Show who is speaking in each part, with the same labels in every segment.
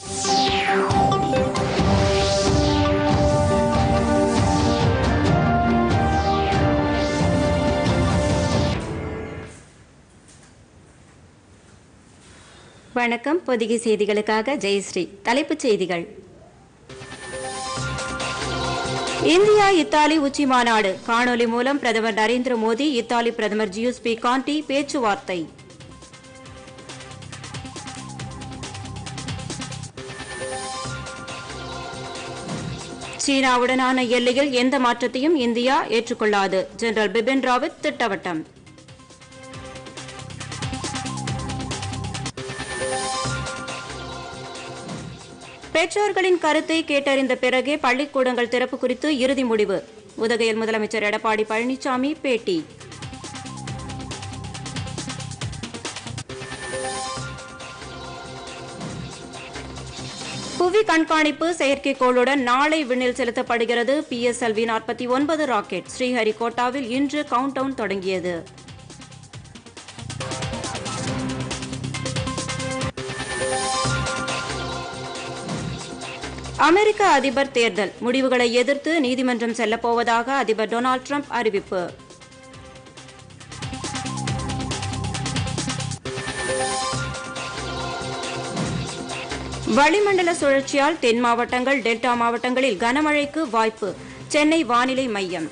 Speaker 1: வணக்கம் பொதிகை செய்திகளுக்காக ஜெயஸ்ரீ தலைப்புச் செய்திகள் இந்தியா இத்தாலி உச்சி மாநாடு காணொலி மூலம் பிரதமர் நரேந்திர மோடி இத்தாலி பிரதமர் ஜியூஸ்பி கான்டி பேச்சுவார்த்தை சீனாவுடனான எல்லையில் எந்த மாற்றத்தையும் இந்தியா ஏற்றுக்கொள்ளாது ஜெனரல் பிபின் ராவத் திட்டவட்டம் பெற்றோர்களின் கருத்தை கேட்டறிந்த பிறகே பள்ளிக்கூடங்கள் திறப்பு குறித்து இறுதி முடிவு உதகையில் முதலமைச்சர் எடப்பாடி பழனிசாமி பேட்டி புவி கண்காணிப்பு செயற்கைக்கோளுடன் நாளை விண்ணில் செலுத்தப்படுகிறது பிஎஸ்எல்வி நாற்பத்தி ஒன்பது ராக்கெட் ஸ்ரீஹரிகோட்டாவில் இன்று கவுண்ட் டவுன் தொடங்கியது அமெரிக்க அதிபர் தேர்தல் முடிவுகளை எதிர்த்து நீதிமன்றம் செல்லப்போவதாக அதிபர் டொனால்ட் ட்ரம்ப் அறிவிப்பு வளிமண்டல சுழற்சியால் தென் மாவட்டங்கள் டெல்டா மாவட்டங்களில் கனமழைக்கு வாய்ப்பு சென்னை வானிலை மையம்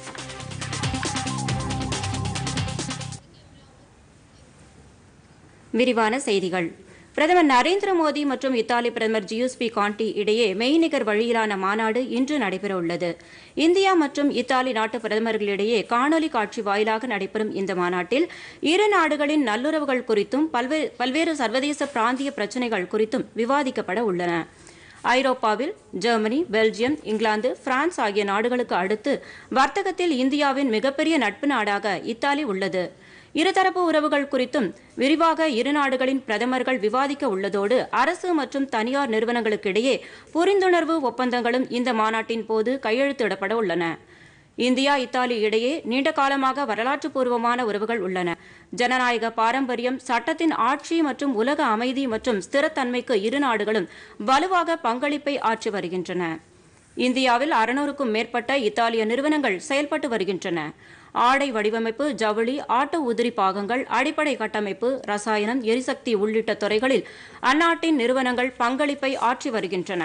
Speaker 1: விரிவான செய்திகள் பிரதமர் நரேந்திர மோடி மற்றும் இத்தாலி பிரதமர் ஜியூஸ்பி கான்டி இடையே மெய்நிகர் வழியிலான மாநாடு இன்று நடைபெறவுள்ளது இந்தியா மற்றும் இத்தாலி நாட்டு பிரதமர்களிடையே காணொலி காட்சி வாயிலாக நடைபெறும் இந்த மாநாட்டில் இரு நாடுகளின் நல்லுறவுகள் குறித்தும் பல்வே- பல்வேறு சர்வதேச பிராந்திய பிரச்சினைகள் குறித்தும் விவாதிக்கப்பட உள்ளன ஐரோப்பாவில் ஜெர்மனி பெல்ஜியம் இங்கிலாந்து பிரான்ஸ் ஆகிய நாடுகளுக்கு அடுத்து வர்த்தகத்தில் இந்தியாவின் மிகப்பெரிய நட்பு நாடாக இத்தாலி உள்ளது இருதரப்பு உறவுகள் குறித்தும் விரிவாக இரு நாடுகளின் பிரதமர்கள் விவாதிக்க உள்ளதோடு அரசு மற்றும் தனியார் நிறுவனங்களுக்கிடையே புரிந்துணர்வு ஒப்பந்தங்களும் இந்த மாநாட்டின் போது கையெழுத்திடப்பட உள்ளன இந்தியா இத்தாலி இடையே நீண்ட காலமாக வரலாற்று பூர்வமான உறவுகள் உள்ளன ஜனநாயக பாரம்பரியம் சட்டத்தின் ஆட்சி மற்றும் உலக அமைதி மற்றும் ஸ்திரத்தன்மைக்கு இரு நாடுகளும் வலுவாக பங்களிப்பை ஆற்றி வருகின்றன இந்தியாவில் அறுநூறுக்கும் மேற்பட்ட இத்தாலிய நிறுவனங்கள் செயல்பட்டு வருகின்றன ஆடை வடிவமைப்பு ஜவுளி ஆட்டோ உதிரி பாகங்கள் அடிப்படை கட்டமைப்பு ரசாயனம் எரிசக்தி உள்ளிட்ட துறைகளில் அந்நாட்டின் நிறுவனங்கள் பங்களிப்பை ஆற்றி வருகின்றன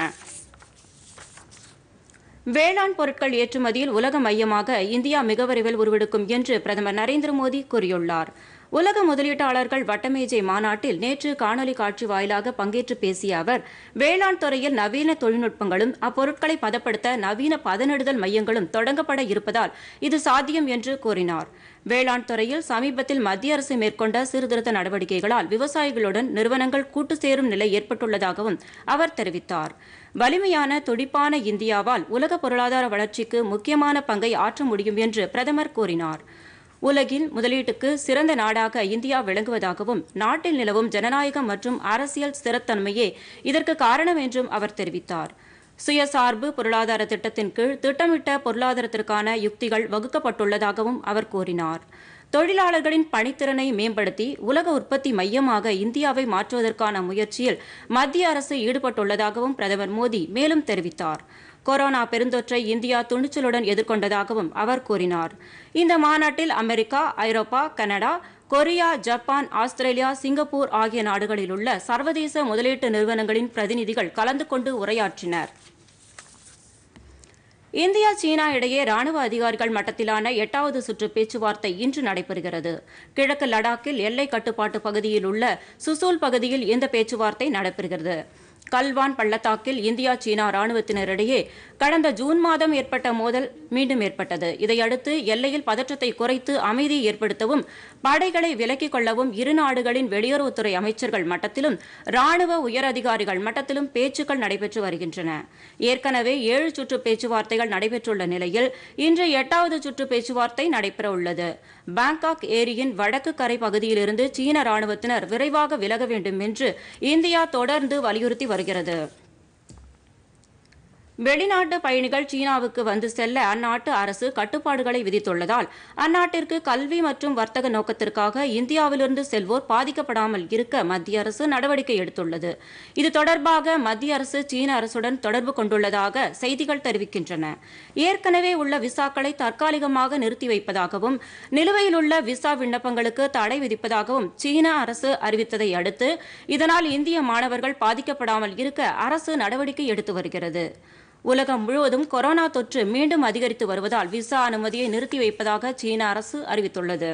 Speaker 1: வேளாண் பொருட்கள் ஏற்றுமதியில் உலக மையமாக இந்தியா மிக விரைவில் உருவெடுக்கும் என்று பிரதமர் நரேந்திர மோடி கூறியுள்ளார் உலக முதலீட்டாளர்கள் வட்டமேஜை மாநாட்டில் நேற்று காணொலி காட்சி வாயிலாக பங்கேற்று பேசிய அவர் வேளாண் துறையில் நவீன தொழில்நுட்பங்களும் அப்பொருட்களை பதப்படுத்த நவீன பதனிடுதல் மையங்களும் தொடங்கப்பட இருப்பதால் இது சாத்தியம் என்று கூறினார் வேளாண் துறையில் சமீபத்தில் மத்திய அரசு மேற்கொண்ட சீர்திருத்த நடவடிக்கைகளால் விவசாயிகளுடன் நிறுவனங்கள் கூட்டு சேரும் நிலை ஏற்பட்டுள்ளதாகவும் அவர் தெரிவித்தார் வலிமையான துடிப்பான இந்தியாவால் உலக பொருளாதார வளர்ச்சிக்கு முக்கியமான பங்கை ஆற்ற முடியும் என்று பிரதமர் கூறினார் உலகில் முதலீட்டுக்கு சிறந்த நாடாக இந்தியா விளங்குவதாகவும் நாட்டில் நிலவும் ஜனநாயகம் மற்றும் அரசியல் ஸ்திரத்தன்மையே இதற்கு காரணம் என்றும் அவர் தெரிவித்தார் சுயசார்பு பொருளாதார திட்டத்தின் கீழ் திட்டமிட்ட பொருளாதாரத்திற்கான யுக்திகள் வகுக்கப்பட்டுள்ளதாகவும் அவர் கூறினார் தொழிலாளர்களின் பணித்திறனை மேம்படுத்தி உலக உற்பத்தி மையமாக இந்தியாவை மாற்றுவதற்கான முயற்சியில் மத்திய அரசு ஈடுபட்டுள்ளதாகவும் பிரதமர் மோடி மேலும் தெரிவித்தார் கொரோனா பெருந்தொற்றை இந்தியா துணிச்சலுடன் எதிர்கொண்டதாகவும் அவர் கூறினார் இந்த மாநாட்டில் அமெரிக்கா ஐரோப்பா Canada Korea Japan Australia Singapore ஆகிய நாடுகளில் உள்ள சர்வதேச முதலீட்டு நிறுவனங்களின் பிரதிநிதிகள் கலந்து கொண்டு உரையாற்றினர் இந்தியா சீனா இடையே ராணுவ அதிகாரிகள் மட்டத்திலான எட்டாவது சுற்று பேச்சுவார்த்தை இன்று நடைபெறுகிறது கிழக்கு லடாக்கில் எல்லை கட்டுப்பாட்டு பகுதியில் உள்ள சுசூல் பகுதியில் இந்த பேச்சுவார்த்தை நடைபெறுகிறது கல்வான் பள்ளத்தாக்கில் இந்தியா சீனா ராணுவத்தினரிடையே கடந்த ஜூன் மாதம் ஏற்பட்ட மோதல் மீண்டும் ஏற்பட்டது இதையடுத்து எல்லையில் பதற்றத்தை குறைத்து அமைதியை ஏற்படுத்தவும் படைகளை விலக்கிக் கொள்ளவும் இரு நாடுகளின் வெளியுறவுத்துறை அமைச்சர்கள் மட்டத்திலும் ராணுவ உயரதிகாரிகள் மட்டத்திலும் பேச்சுக்கள் நடைபெற்று வருகின்றன ஏற்கனவே ஏழு சுற்று பேச்சுவார்த்தைகள் நடைபெற்றுள்ள நிலையில் இன்று எட்டாவது சுற்று பேச்சுவார்த்தை நடைபெற உள்ளது பாங்காக் ஏரியின் வடக்கு கரை பகுதியிலிருந்து சீன ராணுவத்தினர் விரைவாக விலக வேண்டும் என்று இந்தியா தொடர்ந்து வலியுறுத்தி வருகிறது வெளிநாட்டு பயணிகள் சீனாவுக்கு வந்து செல்ல அந்நாட்டு அரசு கட்டுப்பாடுகளை விதித்துள்ளதால் அந்நாட்டிற்கு கல்வி மற்றும் வர்த்தக நோக்கத்திற்காக இந்தியாவிலிருந்து செல்வோர் பாதிக்கப்படாமல் இருக்க மத்திய அரசு நடவடிக்கை எடுத்துள்ளது இது தொடர்பாக மத்திய அரசு சீன அரசுடன் தொடர்பு கொண்டுள்ளதாக செய்திகள் தெரிவிக்கின்றன ஏற்கனவே உள்ள விசாக்களை தற்காலிகமாக நிறுத்தி வைப்பதாகவும் நிலுவையில் உள்ள விசா விண்ணப்பங்களுக்கு தடை விதிப்பதாகவும் சீன அரசு அறிவித்ததை அடுத்து இதனால் இந்திய மாணவர்கள் பாதிக்கப்படாமல் இருக்க அரசு நடவடிக்கை எடுத்து வருகிறது உலகம் முழுவதும் கொரோனா தொற்று மீண்டும் அதிகரித்து வருவதால் விசா அனுமதியை நிறுத்தி வைப்பதாக சீன அரசு அறிவித்துள்ளது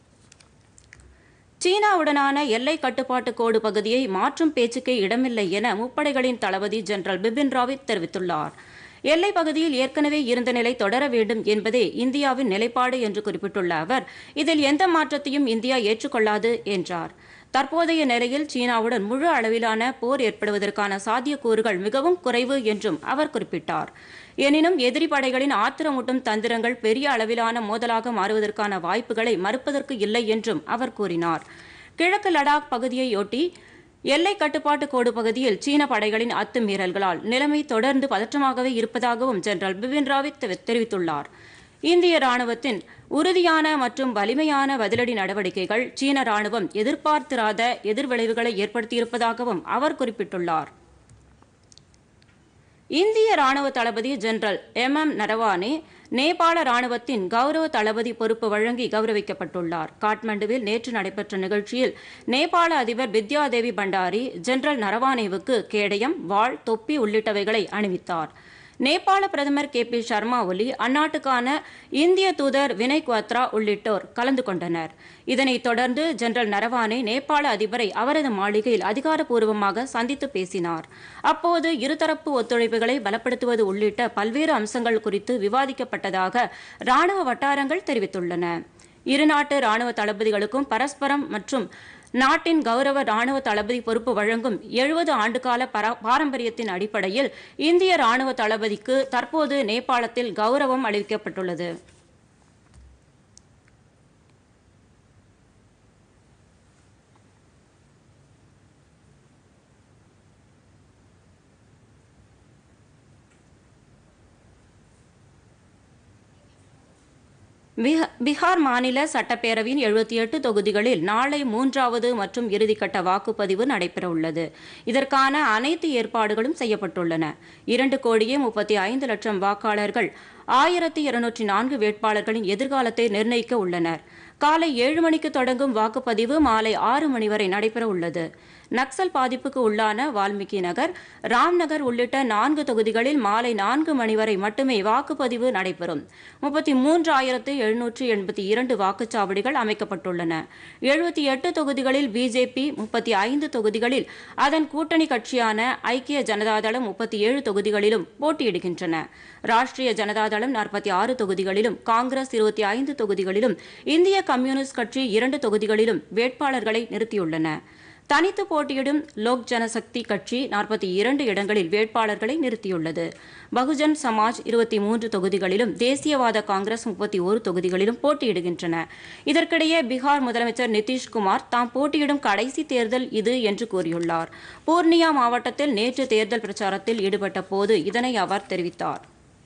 Speaker 1: சீனாவுடனான எல்லை கட்டுப்பாட்டு கோடு பகுதியை மாற்றும் பேச்சுக்கே இடமில்லை என முப்படைகளின் தளபதி ஜெனரல் பிபின் ராவத் தெரிவித்துள்ளார் எல்லைப் பகுதியில் ஏற்கனவே இருந்த நிலை தொடர வேண்டும் என்பதே இந்தியாவின் நிலைப்பாடு என்று குறிப்பிட்டுள்ள அவர் இதில் எந்த மாற்றத்தையும் இந்தியா ஏற்றுக்கொள்ளாது என்றார் தற்போதைய நிலையில் சீனாவுடன் முழு அளவிலான போர் ஏற்படுவதற்கான சாத்தியக்கூறுகள் மிகவும் குறைவு என்றும் அவர் குறிப்பிட்டார் எனினும் எதிரி படைகளின் ஆத்திரமூட்டும் தந்திரங்கள் பெரிய அளவிலான மோதலாக மாறுவதற்கான வாய்ப்புகளை மறுப்பதற்கு இல்லை என்றும் அவர் கூறினார் கிழக்கு லடாக் பகுதியையொட்டி எல்லை கட்டுப்பாட்டு கோடு பகுதியில் சீன படைகளின் அத்துமீறல்களால் நிலைமை தொடர்ந்து பதற்றமாகவே இருப்பதாகவும் ஜெனரல் பிபின் ராவத் தெரிவித்துள்ளார் இந்திய ராணுவத்தின் உறுதியான மற்றும் வலிமையான பதிலடி நடவடிக்கைகள் சீன ராணுவம் எதிர்பார்த்திராத எதிர்விளைவுகளை ஏற்படுத்தியிருப்பதாகவும் அவர் குறிப்பிட்டுள்ளார் இந்திய ராணுவ தளபதி ஜெனரல் எம் எம் நரவானே நேபாள ராணுவத்தின் கௌரவ தளபதி பொறுப்பு வழங்கி கௌரவிக்கப்பட்டுள்ளார் காட்மண்டுவில் நேற்று நடைபெற்ற நிகழ்ச்சியில் நேபாள அதிபர் வித்யாதேவி பண்டாரி ஜெனரல் நரவானேவுக்கு கேடயம் வாள் தொப்பி உள்ளிட்டவைகளை அணிவித்தார் நேபாள பிரதமர் கே பி சர்மா ஒலி அந்நாட்டுக்கான இந்திய தூதர் வினய் குவாத்ரா உள்ளிட்டோர் கலந்து கொண்டனர் இதனைத் தொடர்ந்து ஜெனரல் நரவானே நேபாள அதிபரை அவரது மாளிகையில் அதிகாரப்பூர்வமாக சந்தித்து பேசினார் அப்போது இருதரப்பு ஒத்துழைப்புகளை பலப்படுத்துவது உள்ளிட்ட பல்வேறு அம்சங்கள் குறித்து விவாதிக்கப்பட்டதாக ராணுவ வட்டாரங்கள் தெரிவித்துள்ளன இருநாட்டு ராணுவ தளபதிகளுக்கும் பரஸ்பரம் மற்றும் நாட்டின் கௌரவ ராணுவ தளபதி பொறுப்பு வழங்கும் எழுபது ஆண்டுகால பரா பாரம்பரியத்தின் அடிப்படையில் இந்திய ராணுவ தளபதிக்கு தற்போது நேபாளத்தில் கௌரவம் அளிக்கப்பட்டுள்ளது பிஹ- பீகார் மாநில சட்டப்பேரவையின் எழுபத்தி எட்டு தொகுதிகளில் நாளை மூன்றாவது மற்றும் இறுதிக்கட்ட வாக்குப்பதிவு நடைபெறவுள்ளது இதற்கான அனைத்து ஏற்பாடுகளும் செய்யப்பட்டுள்ளன இரண்டு கோடியே முப்பத்தி ஐந்து லட்சம் வாக்காளர்கள் ஆயிரத்தி இருநூற்றி நான்கு வேட்பாளர்களின் எதிர்காலத்தை நிர்ணயிக்க உள்ளனர் காலை ஏழு மணிக்கு தொடங்கும் வாக்குப்பதிவு மாலை ஆறு மணி வரை நடைபெற உள்ளது நக்சல் பாதிப்புக்கு உள்ளான வால்மீகி நகர் ராம்நகர் உள்ளிட்ட நான்கு தொகுதிகளில் மாலை நான்கு மணி வரை மட்டுமே வாக்குப்பதிவு நடைபெறும் முப்பத்தி மூன்றாயிரத்து எழுநூற்று எண்பத்தி இரண்டு வாக்குச்சாவடிகள் அமைக்கப்பட்டுள்ளன எழுபத்தி எட்டு தொகுதிகளில் பிஜேபி முப்பத்தி ஐந்து தொகுதிகளில் அதன் கூட்டணி கட்சியான ஐக்கிய ஜனதாதளம் முப்பத்தி ஏழு தொகுதிகளிலும் போட்டியிடுகின்றன ராஷ்டிரிய ஜனதாதளம் நாற்பத்தி ஆறு தொகுதிகளிலும் காங்கிரஸ் இருபத்தி ஐந்து தொகுதிகளிலும் இந்திய கம்யூனிஸ்ட் கட்சி இரண்டு தொகுதிகளிலும் வேட்பாளர்களை நிறுத்தியுள்ளன தனித்து போட்டியிடும் லோக் ஜனசக்தி கட்சி நாற்பத்தி இரண்டு இடங்களில் வேட்பாளர்களை நிறுத்தியுள்ளது பகுஜன் சமாஜ் இருபத்தி மூன்று தொகுதிகளிலும் தேசியவாத காங்கிரஸ் முப்பத்தி ஒரு தொகுதிகளிலும் போட்டியிடுகின்றன இதற்கிடையே பீகார் முதலமைச்சர் நிதிஷ்குமார் தாம் போட்டியிடும் கடைசி தேர்தல் இது என்று கூறியுள்ளார் பூர்ணியா மாவட்டத்தில் நேற்று தேர்தல் பிரச்சாரத்தில் ஈடுபட்ட போது இதனை அவர் தெரிவித்தார்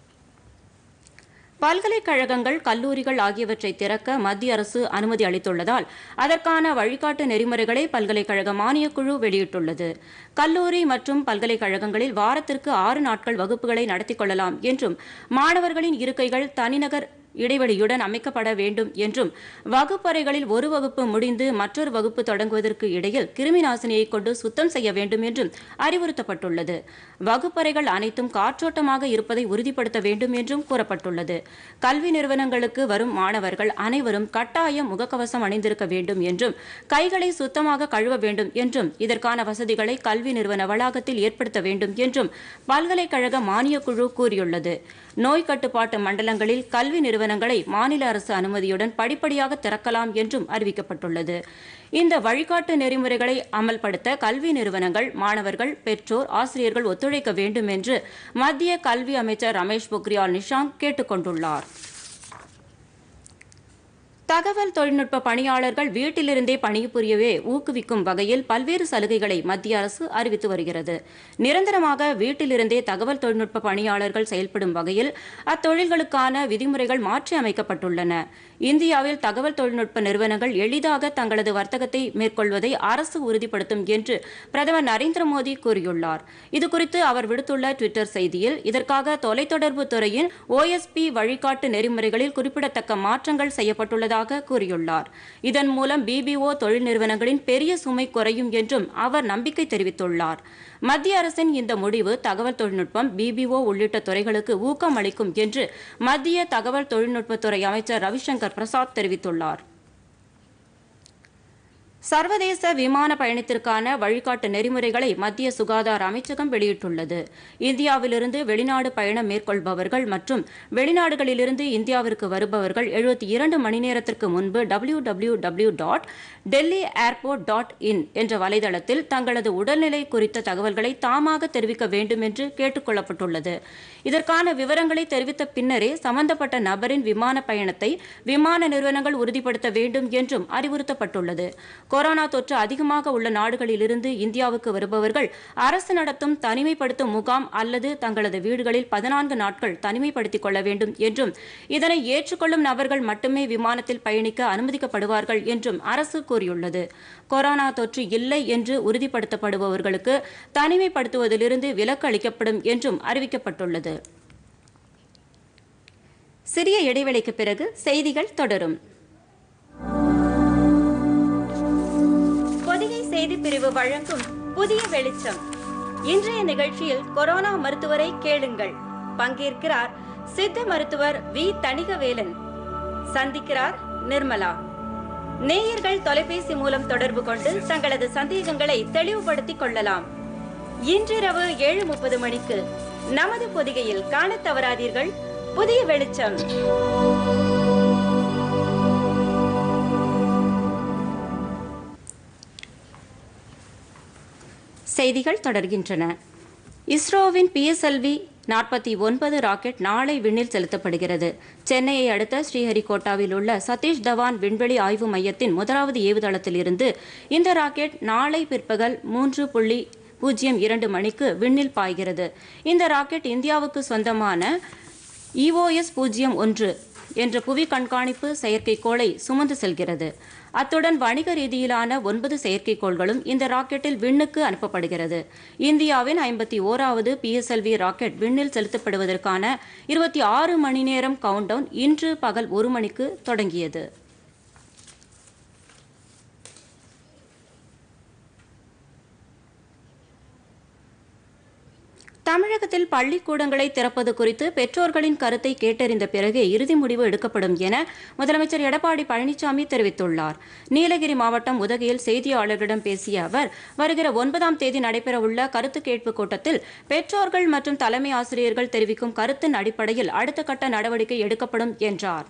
Speaker 1: பல்கலைக்கழகங்கள் கல்லூரிகள் ஆகியவற்றை திறக்க மத்திய அரசு அனுமதி அளித்துள்ளதால் அதற்கான வழிகாட்டு நெறிமுறைகளை பல்கலைக்கழக மானியக்குழு வெளியிட்டுள்ளது கல்லூரி மற்றும் பல்கலைக்கழகங்களில் வாரத்திற்கு ஆறு நாட்கள் வகுப்புகளை நடத்திக் கொள்ளலாம் என்றும் மாணவர்களின் இருக்கைகள் தனிநகர் இடைவெளியுடன் அமைக்கப்பட வேண்டும் என்றும் வகுப்பறைகளில் ஒரு வகுப்பு முடிந்து மற்றொரு வகுப்பு தொடங்குவதற்கு இடையில் கிருமி நாசினியை கொண்டு சுத்தம் செய்ய வேண்டும் என்றும் அறிவுறுத்தப்பட்டுள்ளது வகுப்பறைகள் அனைத்தும் காற்றோட்டமாக இருப்பதை உறுதிப்படுத்த வேண்டும் என்றும் கூறப்பட்டுள்ளது கல்வி நிறுவனங்களுக்கு வரும் மாணவர்கள் அனைவரும் கட்டாயம் முகக்கவசம் அணிந்திருக்க வேண்டும் என்றும் கைகளை சுத்தமாக கழுவ வேண்டும் என்றும் இதற்கான வசதிகளை கல்வி நிறுவன வளாகத்தில் ஏற்படுத்த வேண்டும் என்றும் பல்கலைக்கழக மானியக்குழு கூறியுள்ளது நோய் கட்டுப்பாட்டு மண்டலங்களில் கல்வி நிறுவனங்களை மாநில அரசு அனுமதியுடன் படிப்படியாக திறக்கலாம் என்றும் அறிவிக்கப்பட்டுள்ளது இந்த வழிகாட்டு நெறிமுறைகளை அமல்படுத்த கல்வி நிறுவனங்கள் மாணவர்கள் பெற்றோர் ஆசிரியர்கள் ஒத்துழைக்க வேண்டும் என்று மத்திய கல்வி அமைச்சர் ரமேஷ் பொக்ரியால் நிஷாங்க் கேட்டுக் கொண்டுள்ளார் தகவல் தொழில்நுட்ப பணியாளர்கள் வீட்டிலிருந்தே பணிபுரியவே ஊக்குவிக்கும் வகையில் பல்வேறு சலுகைகளை மத்திய அரசு அறிவித்து வருகிறது நிரந்தரமாக வீட்டிலிருந்தே தகவல் தொழில்நுட்ப பணியாளர்கள் செயல்படும் வகையில் அத்தொழில்களுக்கான விதிமுறைகள் மாற்றி அமைக்கப்பட்டுள்ளன இந்தியாவில் தகவல் தொழில்நுட்ப நிறுவனங்கள் எளிதாக தங்களது வர்த்தகத்தை மேற்கொள்வதை அரசு உறுதிப்படுத்தும் என்று பிரதமர் நரேந்திர மோடி கூறியுள்ளார் இதுகுறித்து அவர் விடுத்துள்ள டுவிட்டர் செய்தியில் இதற்காக தொலைத்தொடர்பு துறையின் ஓஎஸ்பி வழிகாட்டு நெறிமுறைகளில் குறிப்பிடத்தக்க மாற்றங்கள் செய்யப்பட்டுள்ளதாக கூறியுள்ளார் இதன் மூலம் பிபிஓ தொழில் நிறுவனங்களின் பெரிய சுமை குறையும் என்றும் அவர் நம்பிக்கை தெரிவித்துள்ளார் மத்திய அரசின் இந்த முடிவு தகவல் தொழில்நுட்பம் பிபிஓ உள்ளிட்ட துறைகளுக்கு ஊக்கம் அளிக்கும் என்று மத்திய தகவல் தொழில்நுட்பத்துறை அமைச்சர் ரவிசங்கர் பிரசாத் தெரிவித்துள்ளார் சர்வதேச விமான பயணத்திற்கான வழிகாட்டு நெறிமுறைகளை மத்திய சுகாதார அமைச்சகம் வெளியிட்டுள்ளது இந்தியாவிலிருந்து வெளிநாடு பயணம் மேற்கொள்பவர்கள் மற்றும் வெளிநாடுகளிலிருந்து இந்தியாவிற்கு வருபவர்கள் எழுபத்தி இரண்டு மணி நேரத்திற்கு முன்பு W W W dot Delhi airport dot in என்ற வலைதளத்தில் தங்களது உடல்நிலை குறித்த தகவல்களை தாமாக தெரிவிக்க வேண்டும் என்று கேட்டுக் கொள்ளப்பட்டுள்ளது இதற்கான விவரங்களை தெரிவித்த பின்னரே சம்பந்தப்பட்ட நபரின் விமான பயணத்தை விமான நிறுவனங்கள் உறுதிப்படுத்த வேண்டும் என்றும் அறிவுறுத்தப்பட்டுள்ளது கொரோனா தொற்று அதிகமாக உள்ள நாடுகளிலிருந்து இந்தியாவுக்கு வருபவர்கள் அரசு நடத்தும் தனிமைப்படுத்தும் முகாம் அல்லது தங்களது வீடுகளில் பதினான்கு நாட்கள் தனிமைப்படுத்திக் கொள்ள வேண்டும் என்றும் இதனை ஏற்றுக்கொள்ளும் நபர்கள் மட்டுமே விமானத்தில் பயணிக்க அனுமதிக்கப்படுவார்கள் என்றும் அரசு கூறியுள்ளது கொரோனா தொற்று இல்லை என்று உறுதிப்படுத்தப்படுபவர்களுக்கு தனிமைப்படுத்துவதிலிருந்து விலக்கு அளிக்கப்படும் என்றும் அறிவிக்கப்பட்டுள்ளது சிறிய இடைவெளிக்கு பிறகு செய்திகள் தொடரும் பொதிகை செய்தி பிரிவு வழங்கும் புதிய வெளிச்சம் இன்றைய நிகழ்ச்சியில் கொரோனா மருத்துவரை கேளுங்கள் பங்கேற்கிறார் சித்த மருத்துவர் வி தணிகவேலன் சந்திக்கிறார் நிர்மலா நேயர்கள் தொலைபேசி மூலம் தொடர்பு கொண்டு தங்களது சந்தேகங்களை தெளிவுபடுத்திக் கொள்ளலாம் இன்றிரவு ஏழு முப்பது மணிக்கு நமது பொதிகையில் காணத் தவறாதீர்கள் புதிய வெளிச்சம் செய்திகள் தொடர்கின்றன இஸ்ரோவின் பிஎஸ்எல்வி நாற்பத்தி ஒன்பது ராக்கெட் நாளை விண்ணில் செலுத்தப்படுகிறது சென்னையை அடுத்த ஸ்ரீஹரிகோட்டாவில் உள்ள சதீஷ் தவான் விண்வெளி ஆய்வு மையத்தின் முதலாவது ஏவுதளத்தில் இருந்து இந்த ராக்கெட் நாளை பிற்பகல் மூன்று புள்ளி பூஜ்ஜியம் இரண்டு மணிக்கு விண்ணில் பாய்கிறது இந்த ராக்கெட் இந்தியாவுக்கு சொந்தமான இஓஎஸ் பூஜ்ஜியம் ஒன்று என்ற புவி கண்காணிப்பு செயற்கைக்கோளை சுமந்து செல்கிறது அத்துடன் வணிக ரீதியிலான ஒன்பது செயற்கைக்கோள்களும் இந்த ராக்கெட்டில் விண்ணுக்கு அனுப்பப்படுகிறது இந்தியாவின் ஐம்பத்தி ஓராவது பிஎஸ்எல்வி ராக்கெட் விண்ணில் செலுத்தப்படுவதற்கான இருபத்தி ஆறு மணி நேரம் கவுண்டவுன் இன்று பகல் ஒரு மணிக்கு தொடங்கியது தமிழகத்தில் பள்ளிக்கூடங்களை திறப்பது குறித்து பெற்றோர்களின் கருத்தை கேட்டறிந்த பிறகே இறுதி முடிவு எடுக்கப்படும் என முதலமைச்சர் எடப்பாடி பழனிசாமி தெரிவித்துள்ளார் நீலகிரி மாவட்டம் உதகையில் செய்தியாளர்களிடம் பேசிய அவர் வருகிற ஒன்பதாம் தேதி நடைபெறவுள்ள கருத்து கேட்பு கூட்டத்தில் பெற்றோர்கள் மற்றும் தலைமை ஆசிரியர்கள் தெரிவிக்கும் கருத்தின் அடிப்படையில் அடுத்த கட்ட நடவடிக்கை எடுக்கப்படும் என்றார்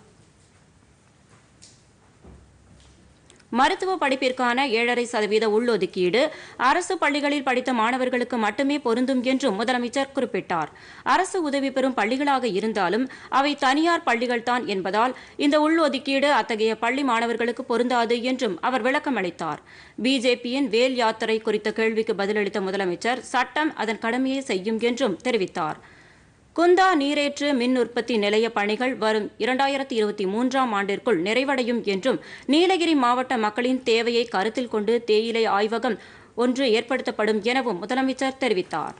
Speaker 1: மருத்துவ படிப்பிற்கான ஏழரை சதவீத உள்ஒதுக்கீடு அரசு பள்ளிகளில் படித்த மாணவர்களுக்கு மட்டுமே பொருந்தும் என்றும் முதலமைச்சர் குறிப்பிட்டார் அரசு உதவி பெறும் பள்ளிகளாக இருந்தாலும் அவை தனியார் பள்ளிகள்தான் என்பதால் இந்த உள்ஒதுக்கீடு அத்தகைய பள்ளி மாணவர்களுக்கு பொருந்தாது என்றும் அவர் விளக்கமளித்தார் பிஜேபியின் வேல் யாத்திரை குறித்த கேள்விக்கு பதிலளித்த முதலமைச்சர் சட்டம் அதன் கடமையை செய்யும் என்றும் தெரிவித்தார் குந்தா நீரேற்று மின் உற்பத்தி நிலைய பணிகள் வரும் இரண்டாயிரத்தி இருபத்தி மூன்றாம் ஆண்டிற்குள் நிறைவடையும் என்றும் நீலகிரி மாவட்ட மக்களின் தேவையை கருத்தில் கொண்டு தேயிலை ஆய்வகம் ஒன்று ஏற்படுத்தப்படும் எனவும் முதலமைச்சர் தெரிவித்தார்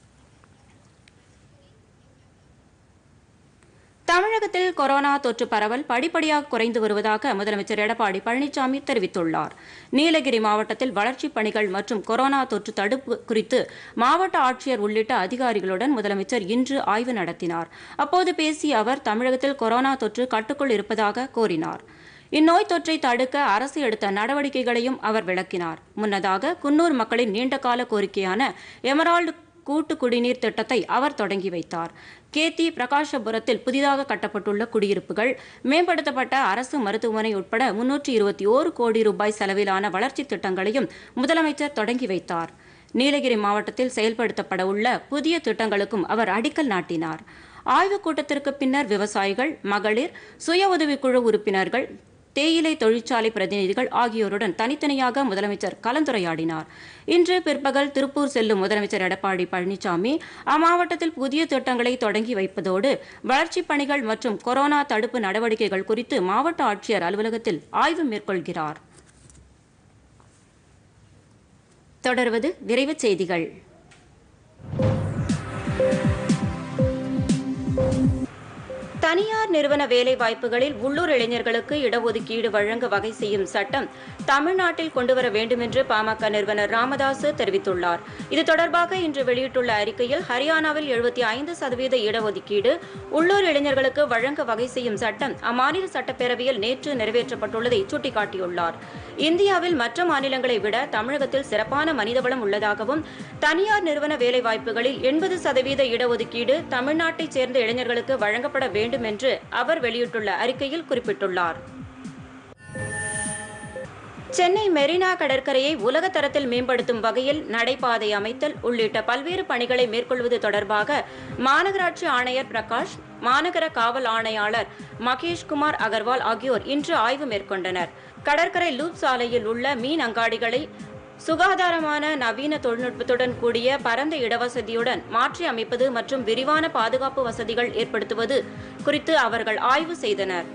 Speaker 1: தமிழகத்தில் கொரோனா தொற்று பரவல் படிப்படியாக குறைந்து வருவதாக முதலமைச்சர் எடப்பாடி பழனிசாமி தெரிவித்துள்ளார் நீலகிரி மாவட்டத்தில் வளர்ச்சிப் பணிகள் மற்றும் கொரோனா தொற்று தடுப்பு குறித்து மாவட்ட ஆட்சியர் உள்ளிட்ட அதிகாரிகளுடன் முதலமைச்சர் இன்று ஆய்வு நடத்தினார் அப்போது பேசிய அவர் தமிழகத்தில் கொரோனா தொற்று கட்டுக்குள் இருப்பதாக கூறினார் இந்நோய் தொற்றை தடுக்க அரசு எடுத்த நடவடிக்கைகளையும் அவர் விளக்கினார் முன்னதாக குன்னூர் மக்களின் நீண்டகால கோரிக்கையான எமரால்டு கூட்டு குடிநீர் திட்டத்தை அவர் தொடங்கி வைத்தார் கேத்தி பிரகாஷபுரத்தில் புதிதாக கட்டப்பட்டுள்ள குடியிருப்புகள் மேம்படுத்தப்பட்ட அரசு மருத்துவமனை உட்பட முன்னூற்றி இருபத்தி ஓரு கோடி ரூபாய் செலவிலான வளர்ச்சித் திட்டங்களையும் முதலமைச்சர் தொடங்கி வைத்தார் நீலகிரி மாவட்டத்தில் செயல்படுத்தப்பட உள்ள புதிய திட்டங்களுக்கும் அவர் அடிக்கல் நாட்டினார் ஆய்வுக் கூட்டத்திற்கு பின்னர் விவசாயிகள் மகளிர் சுய உதவிக்குழு உறுப்பினர்கள் தேயிலை தொழிற்சாலை பிரதிநிதிகள் ஆகியோருடன் தனித்தனியாக முதலமைச்சர் கலந்துரையாடினார் இன்று பிற்பகல் திருப்பூர் செல்லும் முதலமைச்சர் எடப்பாடி பழனிசாமி அம்மாவட்டத்தில் புதிய திட்டங்களை தொடங்கி வைப்பதோடு வளர்ச்சிப் பணிகள் மற்றும் கொரோனா தடுப்பு நடவடிக்கைகள் குறித்து மாவட்ட ஆட்சியர் அலுவலகத்தில் ஆய்வு மேற்கொள்கிறார் தொடர்வது விரைவுச் செய்திகள் தனியார் நிறுவன வேலை வாய்ப்புகளில் உள்ளூர் இளைஞர்களுக்கு இடஒதுக்கீடு வழங்க வகை செய்யும் சட்டம் தமிழ்நாட்டில் கொண்டுவர வேண்டும் என்று பாமக நிறுவனர் ராமதாசு தெரிவித்துள்ளார் இது தொடர்பாக இன்று வெளியிட்டுள்ள அறிக்கையில் ஹரியானாவில் எழுபத்தி ஐந்து சதவீத இடஒதுக்கீடு உள்ளூர் இளைஞர்களுக்கு வழங்க வகை செய்யும் சட்டம் அம்மாநில சட்டப்பேரவையில் நேற்று நிறைவேற்றப்பட்டுள்ளதை சுட்டிக்காட்டியுள்ளார் இந்தியாவில் மற்ற மாநிலங்களை விட தமிழகத்தில் சிறப்பான மனிதவளம் உள்ளதாகவும் தனியார் நிறுவன வேலைவாய்ப்புகளில் எண்பது சதவீத இடஒதுக்கீடு தமிழ்நாட்டைச் சேர்ந்த இளைஞர்களுக்கு வழங்கப்பட வேண்டும் என்று அவர் வெளியிட்டுள்ள அறிக்கையில் குறிப்பிட்டுள்ளார் சென்னை மெரினா கடற்கரையை உலக தரத்தில் மேம்படுத்தும் வகையில் நடைபாதை அமைத்தல் உள்ளிட்ட பல்வேறு பணிகளை மேற்கொள்வது தொடர்பாக மாநகராட்சி ஆணையர் பிரகாஷ் மாநகர காவல் ஆணையாளர் மகேஷ்குமார் அகர்வால் ஆகியோர் இன்று ஆய்வு மேற்கொண்டனர் கடற்கரை லூப் சாலையில் உள்ள மீன் அங்காடிகளை சுகாதாரமான நவீன தொழில்நுட்பத்துடன் கூடிய பரந்த இடவசதியுடன் மாற்றி அமைப்பது மற்றும் விரிவான பாதுகாப்பு வசதிகள் ஏற்படுத்துவது குறித்து அவர்கள் ஆய்வு செய்தனர்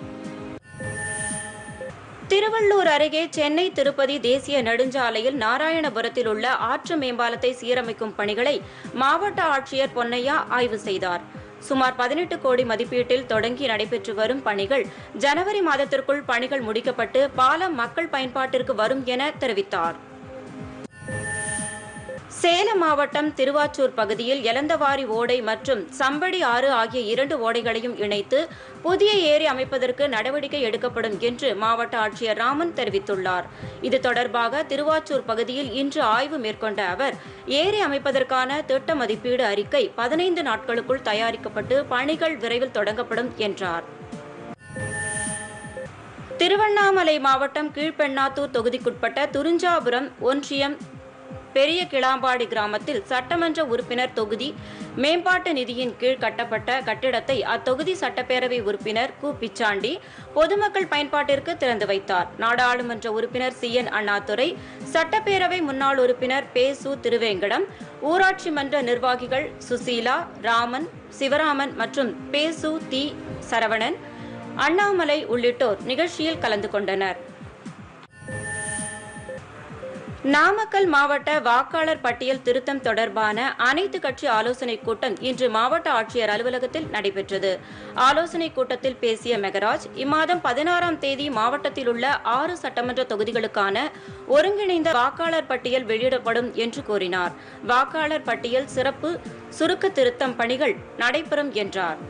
Speaker 1: திருவள்ளூர் அருகே சென்னை திருப்பதி தேசிய நெடுஞ்சாலையில் நாராயணபுரத்தில் உள்ள ஆற்று மேம்பாலத்தை சீரமைக்கும் பணிகளை மாவட்ட ஆட்சியர் பொன்னையா ஆய்வு செய்தார் சுமார் பதினெட்டு கோடி மதிப்பீட்டில் தொடங்கி நடைபெற்று வரும் பணிகள் ஜனவரி மாதத்திற்குள் பணிகள் முடிக்கப்பட்டு பாலம் மக்கள் பயன்பாட்டிற்கு வரும் என தெரிவித்தார் சேலம் மாவட்டம் திருவாச்சூர் பகுதியில் எலந்தவாரி ஓடை மற்றும் சம்படி ஆறு ஆகிய இரண்டு ஓடைகளையும் இணைத்து புதிய ஏரி அமைப்பதற்கு நடவடிக்கை எடுக்கப்படும் என்று மாவட்ட ஆட்சியர் ராமன் தெரிவித்துள்ளார் இது தொடர்பாக திருவாச்சூர் பகுதியில் இன்று ஆய்வு மேற்கொண்ட அவர் ஏரி அமைப்பதற்கான திட்ட மதிப்பீடு அறிக்கை பதினைந்து நாட்களுக்குள் தயாரிக்கப்பட்டு பணிகள் விரைவில் தொடங்கப்படும் என்றார் திருவண்ணாமலை மாவட்டம் கீழ்பெண்ணாத்தூர் தொகுதிக்குட்பட்ட துறிஞ்சாபுரம் ஒன்றியம் பெரிய கிளாம்பாடி கிராமத்தில் சட்டமன்ற உறுப்பினர் தொகுதி மேம்பாட்டு நிதியின் கீழ் கட்டப்பட்ட கட்டிடத்தை அத்தொகுதி சட்டப்பேரவை உறுப்பினர் கு பிச்சாண்டி பொதுமக்கள் பயன்பாட்டிற்கு திறந்து வைத்தார் நாடாளுமன்ற உறுப்பினர் சி என் அண்ணாதுரை சட்டப்பேரவை முன்னாள் உறுப்பினர் பே சு திருவேங்கடம் ஊராட்சி மன்ற நிர்வாகிகள் சுசீலா ராமன் சிவராமன் மற்றும் பே சு தி சரவணன் அண்ணாமலை உள்ளிட்டோர் நிகழ்ச்சியில் கலந்து கொண்டனர் நாமக்கல் மாவட்ட வாக்காளர் பட்டியல் திருத்தம் தொடர்பான அனைத்து கட்சி ஆலோசனைக் கூட்டம் இன்று மாவட்ட ஆட்சியர் அலுவலகத்தில் நடைபெற்றது ஆலோசனைக் கூட்டத்தில் பேசிய மெகராஜ் இம்மாதம் பதினாறாம் தேதி மாவட்டத்தில் உள்ள ஆறு சட்டமன்ற தொகுதிகளுக்கான ஒருங்கிணைந்த வாக்காளர் பட்டியல் வெளியிடப்படும் என்று கூறினார் வாக்காளர் பட்டியல் சிறப்பு சுருக்க திருத்தம் பணிகள் நடைபெறும் என்றார்